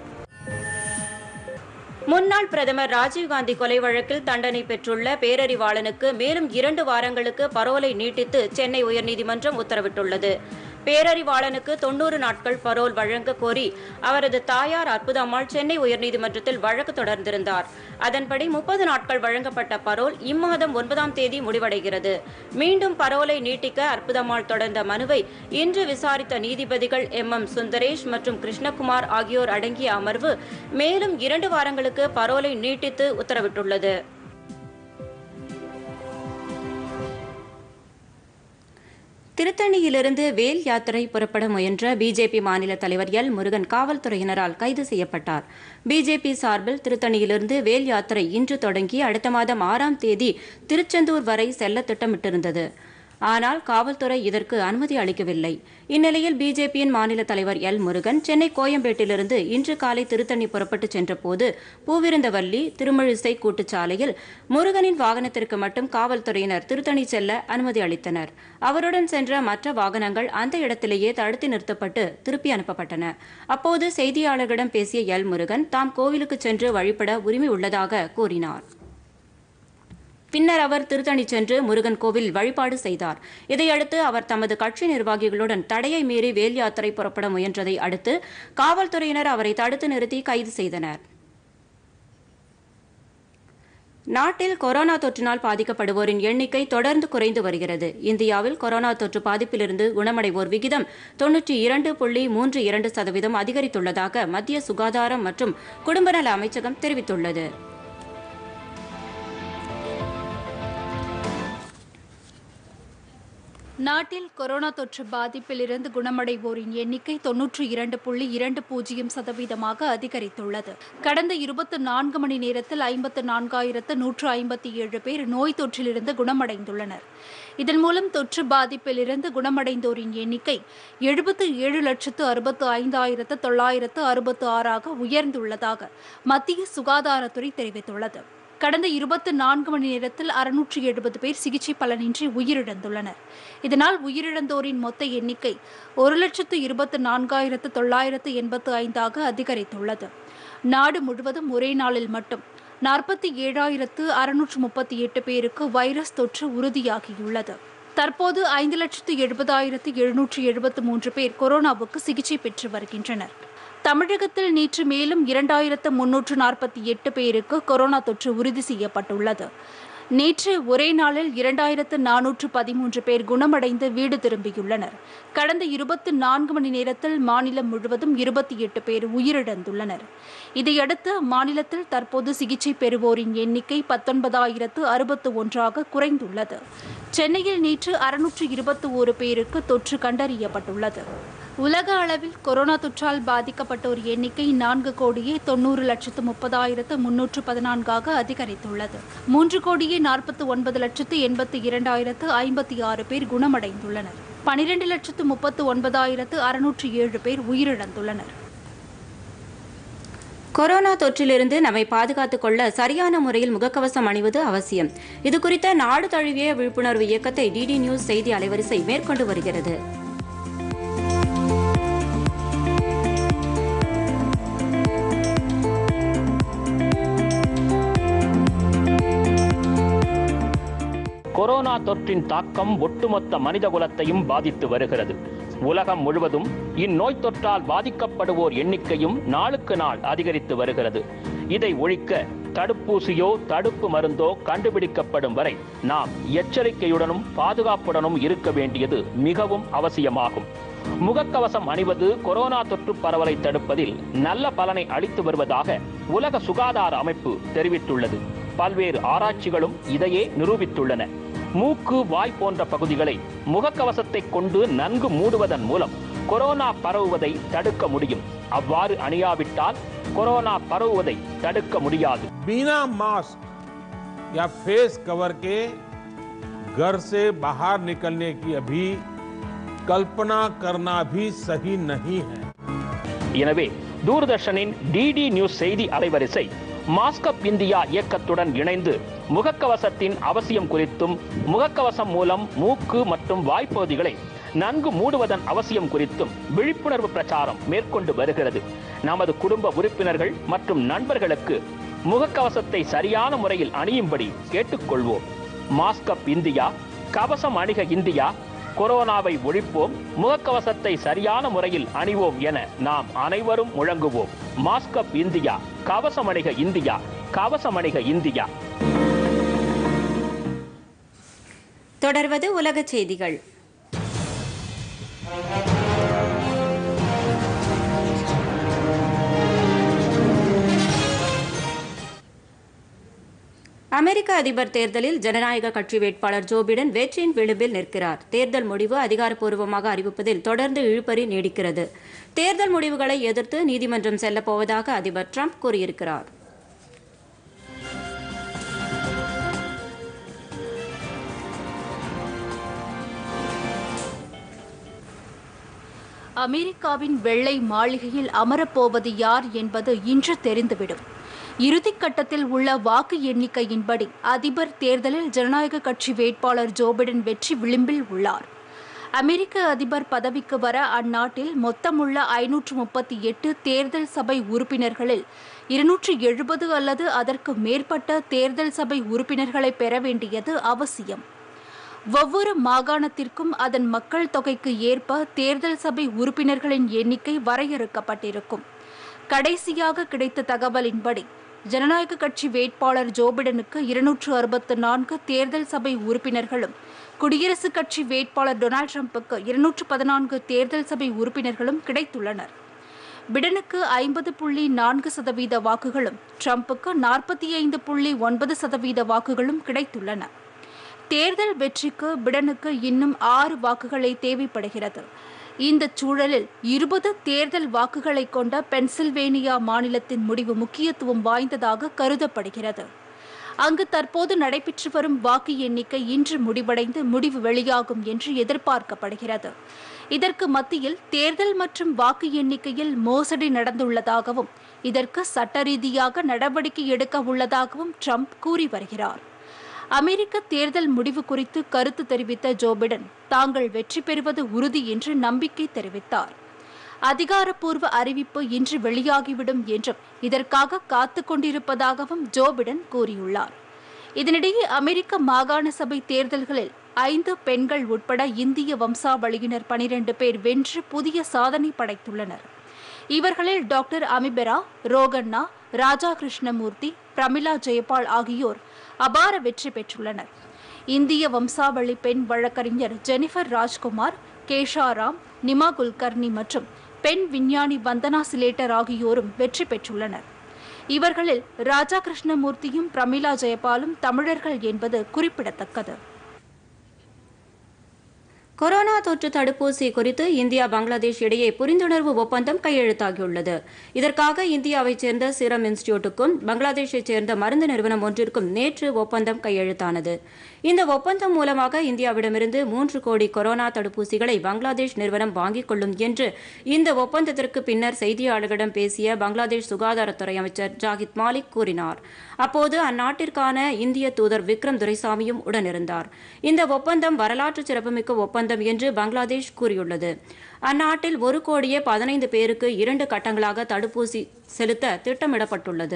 Speaker 1: முன்னாள் பிரதமர் ராஜீவ்காந்தி கொலை வழக்கில் தண்டனை பெற்றுள்ள பேரறிவாளனுக்கு மேலும் இரண்டு வாரங்களுக்கு பரோலை நீட்டித்து சென்னை உயர்நீதிமன்றம் உத்தரவிட்டுள்ளது பேரறிவாளனுக்கு தொன்னூறு நாட்கள் பரோல் வழங்க கோரி அவரது தாயார் அற்புதம்மாள் சென்னை உயர்நீதிமன்றத்தில் வழக்கு தொடர்ந்திருந்தார் அதன்படி முப்பது நாட்கள் வழங்கப்பட்ட பரோல் இம்மாதம் ஒன்பதாம் தேதி முடிவடைகிறது மீண்டும் பரோலை நீட்டிக்க அற்புதம்மாள் தொடர்ந்த மனுவை இன்று விசாரித்த நீதிபதிகள் எம் எம் சுந்தரேஷ் மற்றும் கிருஷ்ணகுமார் ஆகியோர் அடங்கிய அமர்வு மேலும் இரண்டு வாரங்களுக்கு பரோலை நீட்டித்து உத்தரவிட்டுள்ளது திருத்தணியிலிருந்து வேல் யாத்திரை புறப்பட முயன்ற பிஜேபி மாநில தலைவர் எல் முருகன் காவல்துறையினரால் கைது செய்யப்பட்டார் பிஜேபி சார்பில் திருத்தணியிலிருந்து வேல் யாத்திரை இன்று தொடங்கி அடுத்த மாதம் ஆறாம் தேதி திருச்செந்தூர் வரை செல்ல திட்டமிட்டிருந்தது ஆனால் காவல்துறை இதற்கு அனுமதி அளிக்கவில்லை இந்நிலையில் பிஜேபியின் மாநில தலைவர் எல் முருகன் சென்னை கோயம்பேட்டிலிருந்து இன்று காலை திருத்தணி புறப்பட்டுச் சென்றபோது பூவிருந்தவல்லி திருமழிசை கூட்டுச்சாலையில் முருகனின் வாகனத்திற்கு மட்டும் காவல்துறையினர் திருத்தணி செல்ல அனுமதி அளித்தனர் அவருடன் சென்ற மற்ற வாகனங்கள் அந்த இடத்திலேயே தடுத்து நிறுத்தப்பட்டு திருப்பி அனுப்பப்பட்டன அப்போது செய்தியாளர்களிடம் பேசிய எல் முருகன் தாம் கோவிலுக்கு சென்று வழிபட உரிமை உள்ளதாக கூறினார் பின்னர் அவர் திருத்தணி சென்று முருகன் கோவில் வழிபாடு செய்தார் இதையடுத்து அவர் தமது கட்சி நிர்வாகிகளுடன் தடையை மீறி வேல் யாத்திரை புறப்பட முயன்றதை அடுத்து காவல்துறையினர் அவரை தடுத்து நிறுத்தி கைது செய்தனர் நாட்டில் கொரோனா தொற்றினால் பாதிக்கப்படுவோரின் எண்ணிக்கை தொடர்ந்து குறைந்து வருகிறது இந்தியாவில் கொரோனா தொற்று பாதிப்பிலிருந்து குணமடைவோர் விகிதம் தொன்னூற்றி இரண்டு புள்ளி மூன்று இரண்டு சதவீதம் அதிகரித்துள்ளதாக மத்திய சுகாதாரம் மற்றும் குடும்பநல அமைச்சகம் தெரிவித்துள்ளது
Speaker 2: நாட்டில் கொரோனா தொற்று பாதிப்பிலிருந்து குணமடைவோரின் எண்ணிக்கை தொன்னூற்றி இரண்டு புள்ளி இரண்டு பூஜ்ஜியம் சதவீதமாக அதிகரித்துள்ளது கடந்த இருபத்தி நான்கு மணி நேரத்தில் ஐம்பத்து நான்காயிரத்து நூற்று ஐம்பத்தி ஏழு பேர் நோய் தொற்றிலிருந்து குணமடைந்துள்ளனர் இதன் மூலம் தொற்று பாதிப்பிலிருந்து குணமடைந்தோரின் எண்ணிக்கை எழுபத்து ஏழு லட்சத்து அறுபத்து ஐந்தாயிரத்து தொள்ளாயிரத்து அறுபத்து ஆறாக உயர்ந்துள்ளதாக மத்திய சுகாதாரத்துறை தெரிவித்துள்ளது கடந்த இருபத்தி நான்கு மணி நேரத்தில் அறுநூற்றி எழுபது பேர் சிகிச்சை பலனின்றி உயிரிழந்துள்ளனர் இதனால் உயிரிழந்தோரின் மொத்த எண்ணிக்கை ஒரு லட்சத்து இருபத்து நான்காயிரத்து தொள்ளாயிரத்து எண்பத்து ஐந்தாக அதிகரித்துள்ளது நாடு முழுவதும் ஒரே நாளில் மட்டும் நாற்பத்தி ஏழாயிரத்து அறுநூற்று முப்பத்தி எட்டு பேருக்கு வைரஸ் தொற்று உறுதியாகியுள்ளது தற்போது ஐந்து லட்சத்து எழுபதாயிரத்து எழுநூற்று எழுபத்து மூன்று பேர் கொரோனாவுக்கு சிகிச்சை பெற்று வருகின்றனர் தமிழகத்தில் நேற்று மேலும் இரண்டாயிரத்து முன்னூற்று நாற்பத்தி எட்டு பேருக்கு கொரோனா தொற்று உறுதி செய்யப்பட்டுள்ளது நேற்று ஒரே நாளில் இரண்டாயிரத்து நானூற்று பதிமூன்று பேர் குணமடைந்து வீடு திரும்பியுள்ளனர் கடந்த இருபத்தி நான்கு மணி நேரத்தில் மாநிலம் முழுவதும் இருபத்தி எட்டு பேர் உயிரிழந்துள்ளனர் இதையடுத்து மாநிலத்தில் தற்போது சிகிச்சை பெறுவோரின் எண்ணிக்கை பத்தொன்பதாயிரத்து அறுபத்து ஒன்றாக குறைந்துள்ளது சென்னையில் நேற்று அறுநூற்று இருபத்தி ஒரு பேருக்கு தொற்று கண்டறியப்பட்டுள்ளது உலக அளவில் கொரோனா தொற்றால் பாதிக்கப்பட்டோர் எண்ணிக்கை நான்கு கோடியே தொண்ணூறு லட்சத்து முப்பதாயிரத்து முன்னூற்று பதினான்காக அதிகரித்துள்ளது மூன்று கோடியே நாற்பத்தி ஒன்பது லட்சத்து எண்பத்தி இரண்டாயிரத்து ஐம்பத்தி ஆறு பேர் குணமடைந்துள்ளனர் பனிரெண்டு லட்சத்து முப்பத்து ஒன்பதாயிரத்து அறுநூற்று ஏழு பேர் உயிரிழந்துள்ளனர்
Speaker 1: கொரோனா தொற்றிலிருந்து நம்மை பாதுகாத்துக் கொள்ள சரியான முறையில் முகக்கவசம் அணிவது அவசியம் இது குறித்த நாடு தழுவிய விழிப்புணர்வு இயக்கத்தை டிடி நியூஸ் செய்தி அலைவரிசை மேற்கொண்டு வருகிறது
Speaker 3: கொரோனா தொற்றின் தாக்கம் ஒட்டுமொத்த மனிதகுலத்தையும் பாதித்து வருகிறது உலகம் முழுவதும் இந்நோய் தொற்றால் பாதிக்கப்படுவோர் எண்ணிக்கையும் நாளுக்கு நாள் அதிகரித்து வருகிறது இதை ஒழிக்க தடுப்பூசியோ தடுப்பு மருந்தோ கண்டுபிடிக்கப்படும் வரை நாம் எச்சரிக்கையுடனும் பாதுகாப்புடனும் இருக்க வேண்டியது மிகவும் அவசியமாகும் முகக்கவசம் அணிவது கொரோனா தொற்று பரவலை தடுப்பதில் நல்ல பலனை அளித்து வருவதாக உலக சுகாதார அமைப்பு தெரிவித்துள்ளது பல்வேறு ஆராய்ச்சிகளும் இதையே நிரூபித்துள்ளன மூக்கு வாய் போன்ற பகுதிகளை முகக்கவசத்தை கொண்டு நன்கு மூடுவதன் மூலம் கொரோனா பரவுவதை தடுக்க முடியும் அவ்வாறு அணியாவிட்டால் கொரோனா பரவுவதை தடுக்க முடியாது
Speaker 4: बिना मास्क या फेस कवर के घर से बाहर निकलने की अभी कल्पना करना भी सही नहीं है
Speaker 3: எனவே தூர்தர்ஷனின் டிடி நியூஸ் செய்தி அலைவரிசை மாஸ்கப் இந்தியா இயக்கத்துடன் இணைந்து முகக்கவசத்தின் அவசியம் குறித்தும் முகக்கவசம் மூலம் மூக்கு மற்றும் வாய்ப்பகுதிகளை நன்கு மூடுவதன் அவசியம் குறித்தும் விழிப்புணர்வு பிரச்சாரம் மேற்கொண்டு வருகிறது நமது குடும்ப உறுப்பினர்கள் மற்றும் நண்பர்களுக்கு முகக்கவசத்தை சரியான முறையில் அணியும்படி கேட்டுக்கொள்வோம் மாஸ்கப் இந்தியா கவசம் அணிக இந்தியா கொரோனாவை ஒழிப்போம் முகக்கவசத்தை சரியான முறையில் அணிவோம் என நாம் அனைவரும் முழங்குவோம் மாஸ்கப் இந்தியா கவசம் அணிக இந்தியா கவசம் அணிக இந்தியா
Speaker 1: தொடர்வது உலகச் செய்திகள் அமெரிக்க அதிபர் தேர்தலில் ஜனநாயக கட்சி வேட்பாளர் ஜோ பிடன் வெற்றியின் விளிம்பில் நிற்கிறார் தேர்தல் முடிவு அதிகாரப்பூர்வமாக அறிவிப்பதில் தொடர்ந்து இழுபறி நீடிக்கிறது தேர்தல் முடிவுகளை எதிர்த்து நீதிமன்றம் செல்லப்போவதாக அதிபர் ட்ரம்ப் கூறியிருக்கிறார்
Speaker 2: அமெரிக்காவின் வெள்ளை மாளிகையில் அமரப்போவது யார் என்பது இன்று தெரிந்துவிடும் இறுதிக் கட்டத்தில் உள்ள வாக்கு எண்ணிக்கையின்படி அதிபர் தேர்தலில் ஜனநாயக கட்சி வேட்பாளர் ஜோ பிடன் வெற்றி விளிம்பில் உள்ளார் அமெரிக்க அதிபர் பதவிக்கு வர அந்நாட்டில் மொத்தமுள்ள ஐநூற்று முப்பத்தி எட்டு தேர்தல் சபை உறுப்பினர்களில் இருநூற்று எழுபது அல்லது அதற்கு மேற்பட்ட தேர்தல் சபை உறுப்பினர்களை பெற வேண்டியது அவசியம் ஒவ்வொரு மாகாணத்திற்கும் அதன் மக்கள் தொகைக்கு ஏற்ப தேர்தல் சபை உறுப்பினர்களின் எண்ணிக்கை வரையறுக்கப்பட்டிருக்கும் கடைசியாக கிடைத்த தகவலின்படி ஜனநாயக கட்சி வேட்பாளர் ஜோ பிடனுக்கு இருநூற்று அறுபத்து நான்கு தேர்தல் சபை உறுப்பினர்களும் குடியரசுக் கட்சி வேட்பாளர் டொனால்ட் ட்ரம்புக்கு இருநூற்று பதினான்கு தேர்தல் சபை உறுப்பினர்களும் கிடைத்துள்ளனர் பிடனுக்கு ஐம்பது புள்ளி நான்கு சதவீத வாக்குகளும் ட்ரம்புக்கு நாற்பத்தி ஐந்து புள்ளி ஒன்பது சதவீத வாக்குகளும் கிடைத்துள்ளன தேர்தல் வெற்றிக்கு பிடனுக்கு இன்னும் ஆறு வாக்குகளே தேவைப்படுகிறது இந்த சூழலில் இருபது தேர்தல் வாக்குகளை கொண்ட பென்சில்வேனியா மாநிலத்தின் முடிவு முக்கியத்துவம் வாய்ந்ததாக கருதப்படுகிறது அங்கு தற்போது நடைபெற்று வரும் வாக்கு எண்ணிக்கை இன்று முடிவடைந்து முடிவு வெளியாகும் என்று எதிர்பார்க்கப்படுகிறது இதற்கு மத்தியில் தேர்தல் மற்றும் வாக்கு எண்ணிக்கையில் மோசடி நடந்துள்ளதாகவும் இதற்கு சட்ட ரீதியாக நடவடிக்கை எடுக்க உள்ளதாகவும் ட்ரம்ப் கூறி வருகிறார் அமெரிக்க தேர்தல் முடிவு குறித்து கருத்து தெரிவித்த ஜோ பிடன் தாங்கள் வெற்றி பெறுவது உறுதி என்று நம்பிக்கை தெரிவித்தார் அதிகாரப்பூர்வ அறிவிப்பு இன்று வெளியாகிவிடும் என்றும் இதற்காக காத்து கொண்டிருப்பதாகவும் ஜோ பிடன் கூறியுள்ளார் இதனிடையே அமெரிக்க மாகாண சபை தேர்தல்களில் ஐந்து பெண்கள் உட்பட இந்திய வம்சாவளியினர் பனிரெண்டு பேர் வென்று புதிய சாதனை படைத்துள்ளனர் இவர்களில் டாக்டர் அமிபெரா ரோகண்ணா ராஜா கிருஷ்ணமூர்த்தி பிரமிளா ஜெயபால் ஆகியோர் அபார வெற்றி பெற்றுள்ளனர் இந்திய வம்சாவளி பெண் வழக்கறிஞர் ஜெனிஃபர் ராஜ்குமார் கேஷாராம் நிமா குல்கர்னி மற்றும் பெண் விஞ்ஞானி வந்தனா சிலேட்டர் ஆகியோரும் வெற்றி பெற்றுள்ளனர் இவர்களில் ராஜா கிருஷ்ணமூர்த்தியும் பிரமிளா ஜெயபாலும் தமிழர்கள் என்பது குறிப்பிடத்தக்கது
Speaker 1: கொரோனா தொற்று தடுப்பூசி குறித்து இந்தியா பங்களாதேஷ் இடையே புரிந்துணர்வு ஒப்பந்தம் கையெழுத்தாகியுள்ளது இதற்காக இந்தியாவைச் சேர்ந்த சீரம் இன்ஸ்டிடியூட்டுக்கும் பங்களாதேஷைச் சேர்ந்த மருந்து நிறுவனம் ஒன்றிற்கும் நேற்று ஒப்பந்தம் கையெழுத்தானது இந்த ஒப்பந்தம் மூலமாக இந்தியாவிடமிருந்து மூன்று கோடி கொரோனா தடுப்பூசிகளை பங்களாதேஷ் நிறுவனம் வாங்கிக் கொள்ளும் என்று இந்த ஒப்பந்தத்திற்கு பின்னர் செய்தியாளர்களிடம் பேசிய பங்களாதேஷ் சுகாதாரத்துறை அமைச்சர் ஜாகித் மாலிக் கூறினார் அப்போது அந்நாட்டிற்கான இந்திய தூதர் விக்ரம் துரைசாமியும் உடனிருந்தார் இந்த ஒப்பந்தம் வரலாற்று சிறப்புமிக்க ஒப்பந்தம் என்று பங்களாதேஷ் கூறியுள்ளது அந்நாட்டில் ஒரு கோடியே பதினைந்து பேருக்கு இரண்டு கட்டங்களாக தடுப்பூசி செலுத்த திட்டமிடப்பட்டுள்ளது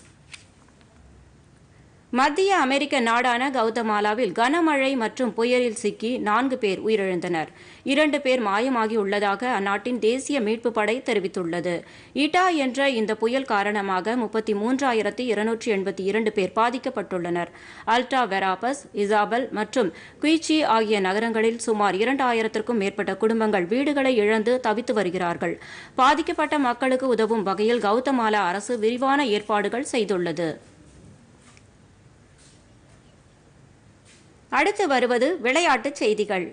Speaker 1: மத்திய அமெரிக்க நாடான கவுதமாலாவில் கனமழை மற்றும் புயலில் சிக்கி நான்கு பேர் உயிரிழந்தனர் இரண்டு பேர் மாயமாகி உள்ளதாக அந்நாட்டின் தேசிய மீட்புப் படை தெரிவித்துள்ளது இட்டா என்ற இந்த புயல் காரணமாக முப்பத்தி மூன்றாயிரத்தி இருநூற்றி எண்பத்தி இரண்டு பேர் பாதிக்கப்பட்டுள்ளனர் அல்டா வெராபஸ் இசாபல் மற்றும் குயிச்சி ஆகிய நகரங்களில் சுமார் இரண்டாயிரத்திற்கும் மேற்பட்ட குடும்பங்கள் வீடுகளை இழந்து தவித்து வருகிறார்கள் பாதிக்கப்பட்ட மக்களுக்கு உதவும் வகையில் கவுதமாலா அரசு விரிவான ஏற்பாடுகள் செய்துள்ளது அடுத்து வருவது விளையாட்டுச் செய்திகள்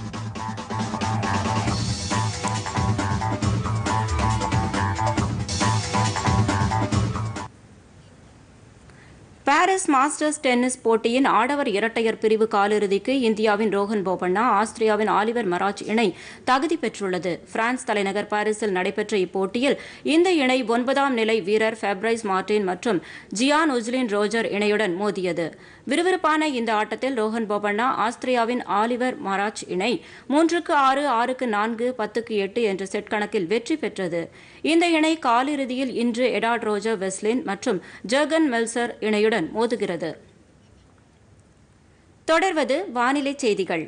Speaker 1: பாரிஸ் மாஸ்டர்ஸ் டென்னிஸ் போட்டியின் ஆடவர் இரட்டையர் பிரிவு காலிறுதிக்கு இந்தியாவின் ரோஹன் போபண்ணா ஆஸ்திரியாவின் ஆலிவர் மராஜ் இணை தகுதி பெற்றுள்ளது பிரான்ஸ் தலைநகர் பாரிஸில் நடைபெற்ற இப்போட்டியில் இந்த இணை ஒன்பதாம் நிலை வீரர் ஃபெப்ரைஸ் மார்டின் மற்றும் ஜியான் உஜ்லின் ரோஜர் இணையுடன் மோதியது விறுவிறுப்பான இந்த ஆட்டத்தில் ரோஹன் போபண்ணா ஆஸ்திரியாவின் ஆலிவர் மராஜ் இணை மூன்றுக்கு ஆறு ஆறுக்கு நான்கு பத்துக்கு எட்டு என்ற செட் கணக்கில் வெற்றி பெற்றது இந்த இணை காலிறுதியில் இன்று எடாட் ரோஜர் வெஸ்லின் மற்றும் ஜர்கன் மெல்சர் இணையுடன் மோதுகிறது தொடர்வது வானிலை செய்திகள்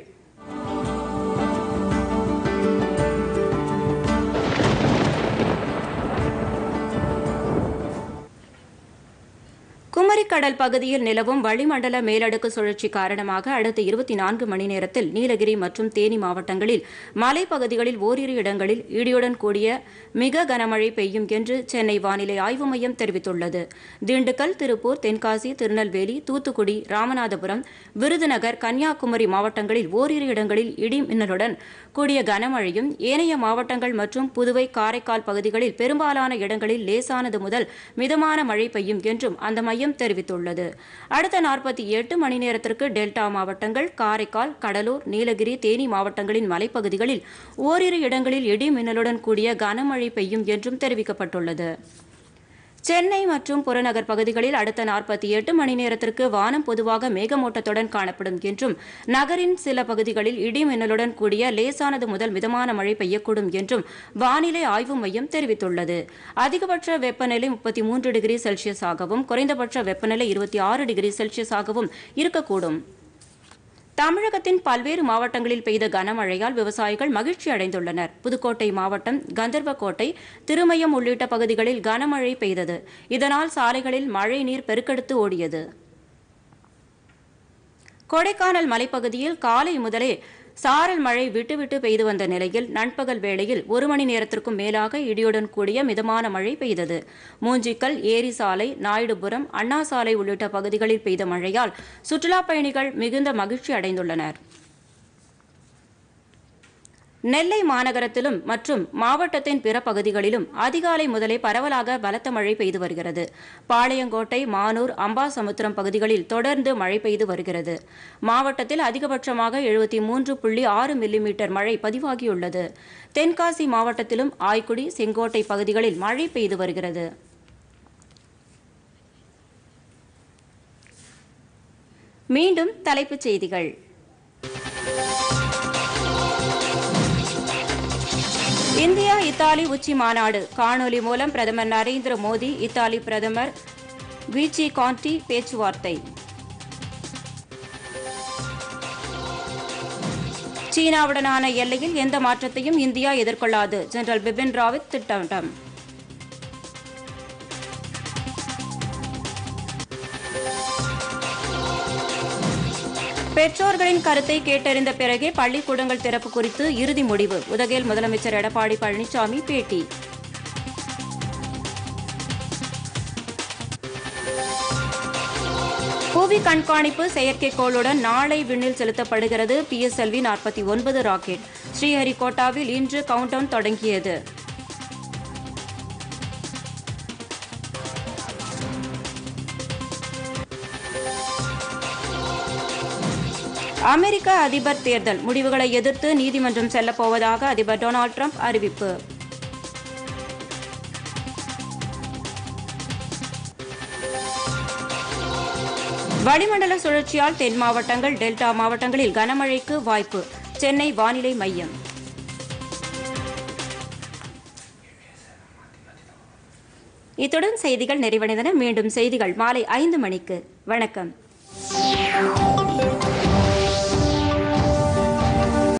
Speaker 1: குமரிக்கடல் பகுதியில் நிலவும் வளிமண்டல மேலடுக்கு சுழற்சி காரணமாக அடுத்த இருபத்தி நான்கு மணி நேரத்தில் நீலகிரி மற்றும் தேனி மாவட்டங்களில் மலைப்பகுதிகளில் ஓரிரு இடங்களில் இடியுடன் கூடிய மிக கனமழை பெய்யும் என்று சென்னை வானிலை ஆய்வு மையம் தெரிவித்துள்ளது திண்டுக்கல் திருப்பூர் தென்காசி திருநெல்வேலி தூத்துக்குடி ராமநாதபுரம் விருதுநகர் கன்னியாகுமரி மாவட்டங்களில் ஓரிரு இடங்களில் இடி மின்னலுடன் கூடிய கனமழையும் ஏனைய மாவட்டங்கள் மற்றும் புதுவை காரைக்கால் பகுதிகளில் பெரும்பாலான இடங்களில் லேசானது முதல் மிதமான மழை பெய்யும் என்றும் அந்த மையம் தெரிவித்துள்ளது அடுத்த நாற்பத்தி எட்டு மணி நேரத்திற்கு டெல்டா மாவட்டங்கள் காரைக்கால் கடலூர் நீலகிரி தேனி மாவட்டங்களின் மலைப்பகுதிகளில் ஓரிரு இடங்களில் இடி மின்னலுடன் கூடிய கனமழை பெய்யும் என்றும் தெரிவிக்கப்பட்டுள்ளது சென்னை மற்றும் புறநகர் பகுதிகளில் அடுத்த நாற்பத்தி எட்டு மணி நேரத்திற்கு வானம் பொதுவாக மேகமூட்டத்துடன் காணப்படும் என்றும் நகரின் சில பகுதிகளில் இடி மின்னலுடன் கூடிய லேசானது முதல் மிதமான மழை பெய்யக்கூடும் என்றும் வானிலை ஆய்வு மையம் தெரிவித்துள்ளது அதிகபட்ச வெப்பநிலை முப்பத்தி மூன்று டிகிரி செல்சியஸாகவும் குறைந்தபட்ச வெப்பநிலை இருபத்தி ஆறு டிகிரி செல்சியஸாகவும் இருக்கக்கூடும் தமிழகத்தின் பல்வேறு மாவட்டங்களில் பெய்த கனமழையால் விவசாயிகள் மகிழ்ச்சி அடைந்துள்ளனர் புதுக்கோட்டை மாவட்டம் கந்தர்வக்கோட்டை திருமயம் உள்ளிட்ட பகுதிகளில் கனமழை பெய்தது இதனால் சாலைகளில் மழை நீர் பெருக்கெடுத்து ஓடியது கொடைக்கானல் மலைப்பகுதியில் காலை முதலே சாரல் மழை விட்டுவிட்டு பெய்து வந்த நிலையில் நண்பகல் வேளையில் ஒரு மணி நேரத்திற்கும் மேலாக இடியுடன் கூடிய மிதமான மழை பெய்தது மூஞ்சிக்கல் ஏரி சாலை நாயுடுபுரம் அண்ணா சாலை உள்ளிட்ட பகுதிகளில் பெய்த மழையால் சுற்றுலாப் பயணிகள் மிகுந்த மகிழ்ச்சி அடைந்துள்ளனர் நெல்லை மாநகரத்திலும் மற்றும் மாவட்டத்தின் பிற பகுதிகளிலும் அதிகாலை முதலே பரவலாக பலத்த மழை பெய்து வருகிறது பாளையங்கோட்டை மானூர் அம்பாசமுத்திரம் பகுதிகளில் தொடர்ந்து மழை பெய்து வருகிறது மாவட்டத்தில் அதிகபட்சமாக எழுபத்தி மூன்று புள்ளி ஆறு மில்லிமீட்டர் மழை பதிவாகியுள்ளது தென்காசி மாவட்டத்திலும் ஆய்க்குடி செங்கோட்டை பகுதிகளில் மழை பெய்து வருகிறது மீண்டும் தலைப்புச் செய்திகள் இந்தியா இத்தாலி உச்சி மாநாடு காணொலி மூலம் பிரதமர் நரேந்திர மோடி இத்தாலி பிரதமர் விச்சி கான்டி பேச்சுவார்த்தை சீனாவுடனான எல்லையில் எந்த மாற்றத்தையும் இந்தியா எதிர்கொள்ளாது ஜெனரல் பிபின் ராவத் திட்டம் பெற்றோர்களின் கருத்தை கேட்டறிந்த பிறகே பள்ளிக்கூடங்கள் திறப்பு குறித்து இறுதி முடிவு உதகையில் முதலமைச்சர் எடப்பாடி பழனிசாமி பேட்டி புவி கண்காணிப்பு செயற்கைக்கோளுடன் நாளை விண்ணில் செலுத்தப்படுகிறது பிஎஸ்எல்வி நாற்பத்தி ஒன்பது ராக்கெட் ஸ்ரீஹரிகோட்டாவில் இன்று கவுண்டவுன் தொடங்கியது அமெரிக்க அதிபர் தேர்தல் முடிவுகளை எதிர்த்து நீதிமன்றம் செல்லப்போவதாக அதிபர் டொனால்ட் ட்ரம்ப் அறிவிப்பு வளிமண்டல சுழற்சியால் தென் மாவட்டங்கள் டெல்டா மாவட்டங்களில் கனமழைக்கு வாய்ப்பு சென்னை வானிலை மையம் இத்துடன் செய்திகள் நிறைவடைந்தன மீண்டும் செய்திகள் மாலை ஐந்து மணிக்கு வணக்கம்